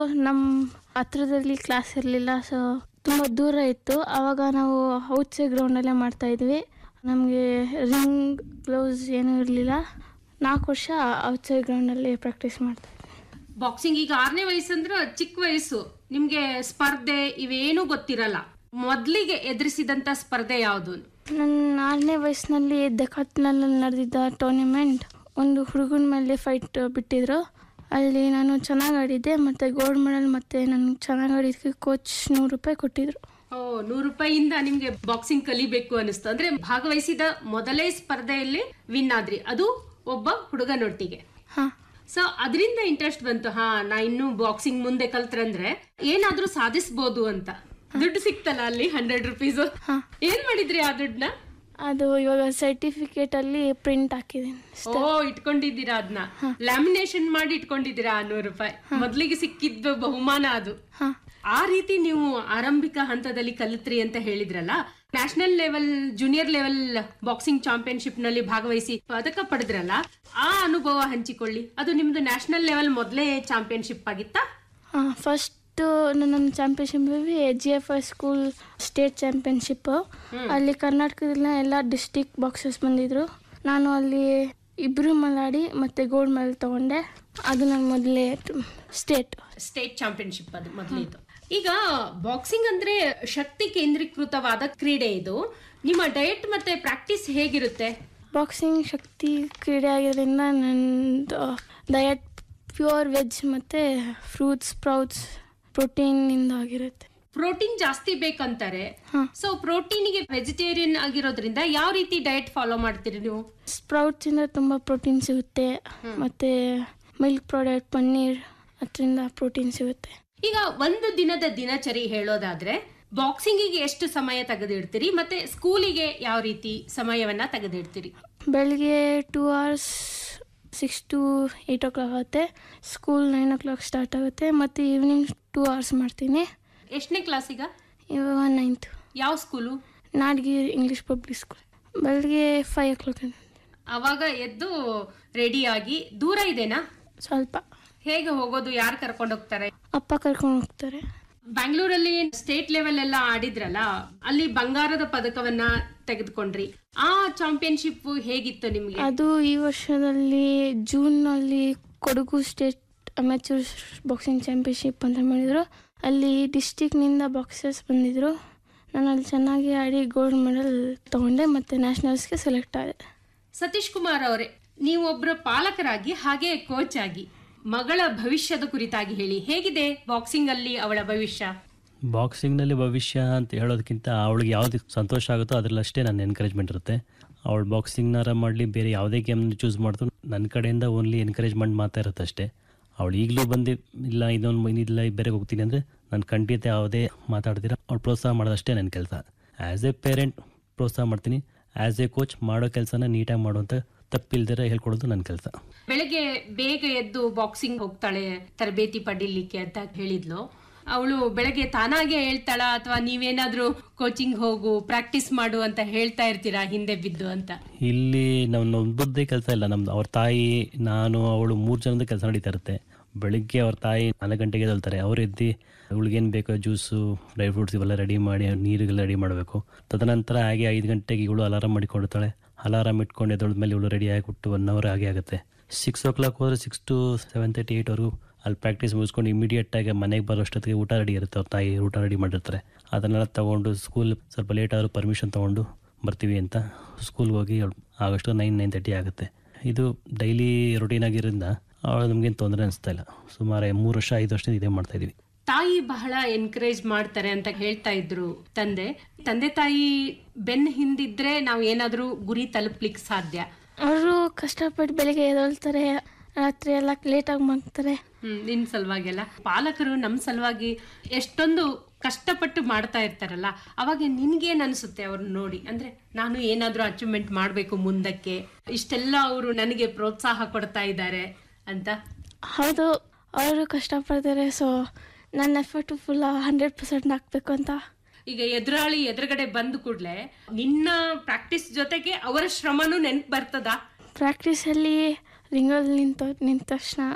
ನಮ್ಮ ಹತ್ರದಲ್ಲಿ ಕ್ಲಾಸ್ ಇರಲಿಲ್ಲ ಸೊ ತುಂಬ ದೂರ ಇತ್ತು ಆವಾಗ ನಾವು ಔಟ್ಸೈಡ್ ಗ್ರೌಂಡಲ್ಲೇ ಮಾಡ್ತಾ ಇದ್ವಿ ನಮಗೆ ರಿಂಗ್ ಗ್ಲೌಸ್ ಏನೂ ಇರಲಿಲ್ಲ ನಾಲ್ಕು ವರ್ಷ ಔಟ್ಸೈಡ್ ಗ್ರೌಂಡಲ್ಲಿ ಪ್ರಾಕ್ಟೀಸ್ ಮಾಡ್ತಾ ಇದ್ವಿ ಬಾಕ್ಸಿಂಗ್ ಈಗ ಆರನೇ ವಯಸ್ಸಂದ್ರ ಚಿಕ್ಕ ವಯಸ್ಸು ನಿಮ್ಗೆ ಸ್ಪರ್ಧೆ ಇವೇನೂ ಗೊತ್ತಿರಲ್ಲ ಮೊದ್ಲಿಗೆ ಎದುರಿಸಿದಂತ ಸ್ಪರ್ಧೆ ಯಾವುದು ನನ್ನ ಆರನೇ ವಯಸ್ಸಿನಲ್ಲಿ ಡೆಕಾಟ್ನಲ್ಲಿ ನಡೆದಿದ್ದ ಟೂರ್ನಿಮೆಂಟ್ ಒಂದು ಹುಡುಗನ ಮೇಲೆ ಫೈಟ್ ಬಿಟ್ಟಿದ್ರು ಅಲ್ಲಿ ನಾನು ಚೆನ್ನಾಗಿ ಆಡಿದ್ದೆ ಮತ್ತು ಗೋಲ್ಡ್ ಮೆಡಲ್ ಮತ್ತು ನನಗೆ ಚೆನ್ನಾಗಿ ಆಡಿದ್ದಕ್ಕೆ ಕೋಚ್ ನೂರು ರೂಪಾಯಿ ಕೊಟ್ಟಿದ್ರು ಓ ನೂರು ರೂಪಾಯಿಯಿಂದ ನಿಮ್ಗೆ ಬಾಕ್ಸಿಂಗ್ ಕಲಿಬೇಕು ಅನಿಸ್ತು ಅಂದ್ರೆ ಭಾಗವಹಿಸಿದ ಮೊದಲೇ ಸ್ಪರ್ಧೆಯಲ್ಲಿ ವಿನ್ ಆದ್ರಿ ಅದು ಒಬ್ಬ ಹುಡುಗನೊಟ್ಟಿಗೆ ಹಾಂ ಸೊ ಅದರಿಂದ ಇಂಟ್ರೆಸ್ಟ್ ಬಂತು ಹಾ ನಾ ಇನ್ನು ಬಾಕ್ಸಿಂಗ್ ಮುಂದೆ ಕಲ್ತ್ರಂದ್ರೆ ಏನಾದ್ರೂ ಸಾಧಿಸ್ಬೋದು ಅಂತ ದುಡ್ಡು ಸಿಕ್ತಲ್ಲ ಅಲ್ಲಿ ಹಂಡ್ರೆಡ್ ರುಪೀಸ್ ಹಾ. ಏನ್ ಮಾಡಿದ್ರಿ ಆ ದುಡ್ಡನ್ನ ಅದು ಇವಾಗ ಸರ್ಟಿಫಿಕೇಟಲ್ಲಿ ಪ್ರಿಂಟ್ ಹಾಕಿದ್ದೀನಿ ಓ ಇಟ್ಕೊಂಡಿದ್ದೀರಾ ಅದನ್ನ ಲ್ಯಾಮಿನೇಷನ್ ಮಾಡಿ ಇಟ್ಕೊಂಡಿದ್ದೀರಾ ಆ ನೂರು ರೂಪಾಯಿ ಮೊದ್ಲಿಗೆ ಸಿಕ್ಕಿದ್ದು ಬಹುಮಾನ ಅದು ಹಾಂ ಆ ರೀತಿ ನೀವು ಆರಂಭಿಕ ಹಂತದಲ್ಲಿ ಕಲಿತ್ರಿ ಅಂತ ಹೇಳಿದ್ರಲ್ಲ national level junior level boxing championship ನಲ್ಲಿ ಭಾಗವಹಿಸಿ ಪದಕ ಪಡೆದ್ರಲ್ಲ ಆ ಅನುಭವ ಹಂಚಿಕೊಳ್ಳಿ ಅದು ನಿಮ್ದು ನ್ಯಾಷನಲ್ ಲೆವೆಲ್ ಮೊದಲೇ ಚಾಂಪಿಯನ್ಶಿಪ್ ಆಗಿತ್ತಾ ಹಾಂ ಫಸ್ಟು ನನ್ನ championship G F I school state championship ಅಲ್ಲಿ ಕರ್ನಾಟಕದಲ್ಲ ಎಲ್ಲ ಡಿಸ್ಟಿಕ್ ಬಾಕ್ಸಸ್ ಬಂದಿದ್ರು ನಾನು ಅಲ್ಲಿ ಇಬ್ಬರು ಮಲಾಡಿ ಮತ್ತು ಗೋಲ್ಡ್ ಮೆಡಲ್ ತೊಗೊಂಡೆ ಅದು ನನ್ನ ಮೊದಲೇ ಸ್ಟೇಟ್ ಸ್ಟೇಟ್ ಚಾಂಪಿಯನ್ಶಿಪ್ ಅದು ಮೊದಲಿದ್ದು ಈಗ ಬಾಕ್ಸಿಂಗ್ ಅಂದ್ರೆ ಶಕ್ತಿ ಕೇಂದ್ರೀಕೃತವಾದ ಕ್ರೀಡೆ ಇದು ನಿಮ್ಮ ಡಯಟ್ ಮತ್ತೆ ಪ್ರಾಕ್ಟೀಸ್ ಹೇಗಿರುತ್ತೆ ಬಾಕ್ಸಿಂಗ್ ಶಕ್ತಿ ಕ್ರೀಡೆ ಆಗಿರೋದ್ರಿಂದ ನನ್ನದು ಡಯಟ್ ಪ್ಯೂರ್ ವೆಜ್ ಮತ್ತು ಫ್ರೂಟ್ಸ್ ಸ್ಪ್ರೌಟ್ಸ್ ಪ್ರೋಟೀನಿಂದ ಆಗಿರುತ್ತೆ ಪ್ರೋಟೀನ್ ಜಾಸ್ತಿ ಬೇಕಂತಾರೆ ಹಾಂ ಸೊ ಪ್ರೋಟೀನ್ಗೆ ವೆಜಿಟೇರಿಯನ್ ಆಗಿರೋದ್ರಿಂದ ಯಾವ ರೀತಿ ಡಯಟ್ ಫಾಲೋ ಮಾಡ್ತೀರಿ ನೀವು ಸ್ಪ್ರೌಟ್ಸಿಂದ ತುಂಬ ಪ್ರೋಟೀನ್ ಸಿಗುತ್ತೆ ಮತ್ತು ಮಿಲ್ಕ್ ಪ್ರಾಡಕ್ಟ್ ಪನ್ನೀರ್ ಅದರಿಂದ ಪ್ರೋಟೀನ್ ಸಿಗುತ್ತೆ ಈಗ ಒಂದು ದಿನದ ದಿನಚರಿ ಹೇಳೋದಾದ್ರೆ ಬಾಕ್ಸಿಂಗಿಗೆ ಎಷ್ಟು ಸಮಯ ತೆಗೆದಿಡ್ತೀರಿ ಮತ್ತೆ ಸ್ಕೂಲಿಗೆ ಯಾವ ರೀತಿ ಸಮಯವನ್ನ ತೆಗೆದಿಡ್ತೀರಿ ಬೆಳಗ್ಗೆ two hours six to eight o'clock ಆಗುತ್ತೆ school nine o'clock start ಆಗುತ್ತೆ ಮತ್ತು ಈವ್ನಿಂಗ್ ಟೂ ಅವರ್ಸ್ ಮಾಡ್ತೀನಿ ಎಷ್ಟನೇ ಕ್ಲಾಸಿಗ ಇವಾಗ ನೈನ್ತು ಯಾವ school Nadgiri English public school ಬೆಳಗ್ಗೆ ಫೈವ್ ಓ ಕ್ಲಾಕ್ ಅವಾಗ ಎದ್ದು ರೆಡಿಯಾಗಿ ದೂರ ಇದೆನಾ ಸ್ವಲ್ಪ ಹೇಗೆ ಹೋಗೋದು ಯಾರು ಕರ್ಕೊಂಡು ಹೋಗ್ತಾರೆ ಅಪ್ಪ ಕರ್ಕೊಂಡು ಹೋಗ್ತಾರೆ ಬ್ಯಾಂಗ್ಳೂರಲ್ಲಿ ಸ್ಟೇಟ್ ಲೆವೆಲ್ ಎಲ್ಲ ಆಡಿದ್ರಲ್ಲ ಅಲ್ಲಿ ಬಂಗಾರದ ಪದಕವನ್ನ ತೆಗೆದುಕೊಂಡ್ರಿ ಆ ಚಾಂಪಿಯನ್ಶಿಪ್ ಹೇಗಿತ್ತು ನಿಮ್ಗೆ ಅದು ಈ ವರ್ಷದಲ್ಲಿ ಜೂನ್ನಲ್ಲಿ Kodagu state amateur boxing championship ಅಂತ ಮಾಡಿದರು ಅಲ್ಲಿ ಡಿಸ್ಟಿಕ್ನಿಂದ ಬಾಕ್ಸರ್ಸ್ ಬಂದಿದ್ದರು ನಾನು ಅಲ್ಲಿ ಚೆನ್ನಾಗಿ ಆಡಿ ಗೋಲ್ಡ್ ಮೆಡಲ್ ತೊಗೊಂಡೆ ಮತ್ತು ನ್ಯಾಷನಲ್ಸ್ಗೆ ಸೆಲೆಕ್ಟ್ ಆದೆ ಸತೀಶ್ ಕುಮಾರ್ ಅವರೇ ನೀವೊಬ್ಬರ ಪಾಲಕರಾಗಿ ಹಾಗೆ ಕೋಚ್ ಆಗಿ ಮಗಳ ಭವಿಷ್ಯದ ಕುರಿತಾಗಿ ಹೇಳಿ ಹೇಗಿದೆ ಬಾಕ್ಸಿಂಗ್ ಅಲ್ಲಿ ಅವಳ ಭವಿಷ್ಯ ಬಾಕ್ಸಿಂಗ್ನಲ್ಲಿ ಭವಿಷ್ಯ ಅಂತ ಹೇಳೋದಕ್ಕಿಂತ ಅವಳಿಗೆ ಯಾವ್ದು ಸಂತೋಷ ಆಗುತ್ತೋ ಅದರಲ್ಲಷ್ಟೇ ನನ್ನ ಎನ್ಕರೇಜ್ಮೆಂಟ್ ಇರುತ್ತೆ ಅವಳು ಬಾಕ್ಸಿಂಗ್ನಾರ ಮಾಡಲಿ ಬೇರೆ ಯಾವುದೇ ಗೇಮ್ನ ಚೂಸ್ ಮಾಡಿದ್ರು ನನ್ನ ಕಡೆಯಿಂದ ಓನ್ಲಿ ಎನ್ಕರೇಜ್ಮೆಂಟ್ ಮಾತ್ರ ಇರುತ್ತೆ ಅಷ್ಟೇ ಅವಳು ಈಗಲೂ ಬಂದು ಇಲ್ಲ ಇದೊಂದು ಇಲ್ಲ ಬೇರೆ ಹೋಗ್ತೀನಿ ಅಂದರೆ ನಾನು ಖಂಡಿತ ಯಾವುದೇ ಮಾತಾಡ್ತೀರ ಅವ್ಳು ಪ್ರೋತ್ಸಾಹ ಮಾಡೋದಷ್ಟೇ ನನ್ನ ಕೆಲಸ ಆ್ಯಸ್ ಎ ಪೇರೆಂಟ್ ಪ್ರೋತ್ಸಾಹ ಮಾಡ್ತೀನಿ ಆ್ಯಸ್ ಎ ಕೋಚ್ ಮಾಡೋ ಕೆಲಸನ ನೀಟಾಗಿ ಮಾಡುವಂಥ ತಪ್ಪಿಲ್ದಿರ ಹೇಳ್ಕೊಡೋದು ನನ್ನ ಕೆಲಸ ಬೆಳಗ್ಗೆ ಬೇಗ ಎದ್ದು ಬಾಕ್ಸಿಂಗ್ ಹೋಗ್ತಾಳೆ ತರಬೇತಿ ಪಡೀಲಿಕ್ಕೆ ಅಂತ ಹೇಳಿದ್ಲು ಅವಳು ಬೆಳಗ್ಗೆ ತಾನಾಗೆ ಹೇಳ್ತಾಳ ಅಥವಾ ನೀವೇನಾದ್ರೂ ಕೋಚಿಂಗ್ ಹೋಗು ಪ್ರಾಕ್ಟೀಸ್ ಮಾಡು ಅಂತ ಹೇಳ್ತಾ ಇರ್ತೀರಾ ಹಿಂದೆ ಬಿದ್ದು ಅಂತ ಇಲ್ಲಿ ನಾವು ನಮ್ಮದೇ ಕೆಲಸ ಇಲ್ಲ ನಮ್ದು ಅವ್ರ ತಾಯಿ ನಾನು ಅವಳು ಮೂರು ಜನದ ಕೆಲಸ ನಡೀತಾ ಇರುತ್ತೆ ಬೆಳಿಗ್ಗೆ ಅವ್ರ ತಾಯಿ ನಾಲ್ಕು ಗಂಟೆಗೆ ಎದ್ದೇಳ್ತಾರೆ ಅವ್ರು ಎದ್ದು ಅವಳಿಗೇನು ಬೇಕೋ ಜ್ಯೂಸು ಡ್ರೈ ಫ್ರೂಟ್ಸ್ ಇವೆಲ್ಲ ರೆಡಿ ಮಾಡಿ ನೀರಿಗೆಲ್ಲ ರೆಡಿ ಮಾಡಬೇಕು ತದನಂತರ ಹಾಗೆ ಐದು ಗಂಟೆಗೆ ಇವಳು ಅಲಾರಾಮ್ ಮಾಡಿಕೊಂಡಿರ್ತಾಳೆ ಅಲಾರಾಮ್ ಇಟ್ಕೊಂಡು ಎದ್ದೊಳ್ದ್ಮೇಲೆ ಇವಳು ರೆಡಿ ಆಗಿಬಿಟ್ಟು ಒನ್ ಅವರ್ ಹಾಗೆ ಆಗುತ್ತೆ ಸಿಕ್ಸ್ ಓ ಕ್ಲಾಕ್ ಹೋದರೆ ಸಿಕ್ಸ್ ಟು ಸೆವೆನ್ ತರ್ಟಿ ಏಯ್ಟ್ವರೆಗೂ ಅಲ್ಲಿ ಪ್ರಾಕ್ಟೀಸ್ ಮುಗಿಸ್ಕೊಂಡು ಇಮಿಡಿಯೇಟಾಗಿ ಮನೆಗೆ ಬರೋಷ್ಟೊತ್ತಿಗೆ ಊಟ ರೆಡಿ ಇರುತ್ತೆ ಅವ್ರ ತಾಯಿ ಊಟ ರೆಡಿ ಮಾಡಿರ್ತಾರೆ ಅದನ್ನೆಲ್ಲ ತೊಗೊಂಡು ಸ್ಕೂಲ್ ಸ್ವಲ್ಪ ಲೇಟ್ ಆದರೂ ಪರ್ಮಿಷನ್ ತೊಗೊಂಡು ಬರ್ತೀವಿ ಅಂತ ಸ್ಕೂಲ್ಗೆ ಹೋಗಿ ಆಗಷ್ಟು ನೈನ್ ನೈನ್ ತರ್ಟಿ ಆಗುತ್ತೆ ಇದು ಡೈಲಿ ರೊಟೀನ್ ಆಗಿರೋದ್ರಿಂದ ಅವಳು ನಮಗೇನು ತೊಂದರೆ ಅನಿಸ್ತಾ ಇಲ್ಲ ಸುಮಾರು ಮೂರು ವರ್ಷ ಐದು ವರ್ಷದಿಂದ ಇದೇ ಮಾಡ್ತಾ ಇದೀವಿ ತಾಯಿ ಬಹಳ ಎನ್ಕರೇಜ್ ಮಾಡ್ತಾರೆ ಅಂತ ಹೇಳ್ತಾ ಇದ್ರು ತಂದೆ ತಂದೆ ತಾಯಿ ಬೆನ್ ಹಿಂದಿದ್ರೆ ನಾವು ಏನಾದ್ರೂ ಗುರಿ ತಲುಪ್ಲಿಕ್ಕೆ ಸಾಧ್ಯ ಅವರು ಕಷ್ಟಪಟ್ಟು ಬೆಳಿಗ್ಗೆ ಎದ್ದೇಳ್ತಾರೆ ರಾತ್ರಿ ಎಲ್ಲ ಲೇಟಾಗಿ ಮಗ್ತಾರೆ ಹ್ಮ್ ನಿನ್ ಸಲುವಾಗೆಲ್ಲ ಪಾಲಕರು ನಮ್ ಸಲುವಾಗಿ ಎಷ್ಟೊಂದು ಕಷ್ಟಪಟ್ಟು ಮಾಡ್ತಾ ಇರ್ತಾರಲ್ಲ ಅವಾಗ ನಿನ್ಗೇನ್ ಅನ್ಸುತ್ತೆ ಅವ್ರನ್ನ ನೋಡಿ ಅಂದ್ರೆ ನಾನು ಏನಾದ್ರೂ ಅಚೀವ್ಮೆಂಟ್ ಮಾಡ್ಬೇಕು ಮುಂದಕ್ಕೆ ಇಷ್ಟೆಲ್ಲ ಅವರು ನನಗೆ ಪ್ರೋತ್ಸಾಹ ಕೊಡ್ತಾ ಇದ್ದಾರೆ ಅಂತ ಹೌದು ಅವರು ಕಷ್ಟಪಡ್ತಾರೆ ಸೊ ನನ್ನ ಎಫರ್ಟು ಫುಲ್ ಹಂಡ್ರೆಡ್ ಪರ್ಸೆಂಟ್ ಹಾಕ್ಬೇಕು ಅಂತ ಈಗ ಎದುರಾಳಿ ಎದುರುಗಡೆ ಬಂದ ಕೂಡ್ಲೆ ನಿನ್ನ ಪ್ರಾಕ್ಟೀಸ್ ಜೊತೆಗೆ ಅವರ ಶ್ರಮನೂ ನೆನ್ಪು ಬರ್ತದ ಪ್ರಾಕ್ಟೀಸಲ್ಲಿ ರಿಂಗಲ್ಲಿ ನಿಂತ ನಿಂತ ತಕ್ಷಣ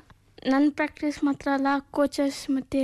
ನನ್ನ ಪ್ರಾಕ್ಟೀಸ್ ಮಾತ್ರ ಅಲ್ಲ ಕೋಚಸ್ ಮತ್ತು